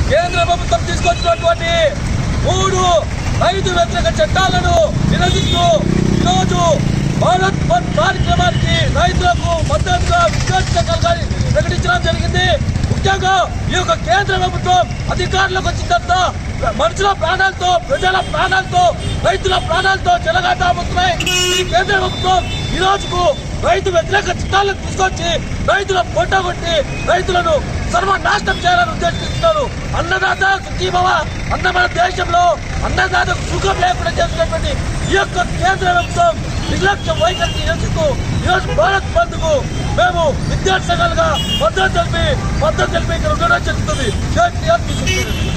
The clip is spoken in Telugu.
కేంద్ర ప్రభుత్వం తీసుకొచ్చినటువంటి మూడు రైతు వ్యతిరేక చట్టాలను నిరసిస్తూ ఈరోజు భారత్ బంద్ కార్యక్రమానికి రైతులకు మద్దతుగా విద్యార్థి సంఘాలు ప్రకటించడం జరిగింది ముఖ్యంగా ఈ యొక్క కేంద్ర ప్రభుత్వం అధికారంలోకి వచ్చిన తర్వాత మనుషుల ప్రాణాలతో ప్రజల ప్రాణాలతో రైతుల ప్రాణాలతో చెలగాటవుతున్నాయి ఈ కేంద్ర ప్రభుత్వం ఈ రోజుకు రైతు వ్యతిరేక చట్టాలను తీసుకొచ్చి రైతుల పొట్టగొట్టి రైతులను సర్వనాశనం చేయాలని ఉద్దేశిస్తున్నారు అన్నదాత సుఖీభవ అన్న మన దేశంలో అన్నదాతకు సుఖం లేకుండా చేస్తున్నటువంటి ఈ యొక్క కేంద్ర ప్రభుత్వం నిర్లక్ష్యం వైఖరికి నిరసిస్తూ ఈరోజు భారత్ బంద్ కు మేము విద్యార్థి సంఘాలుగా మద్దతు తెలిపి మద్దతు తెలిపి ఇక్కడ ఉండడం జరుగుతుంది జై శ్రీరామ్ కృష్ణ.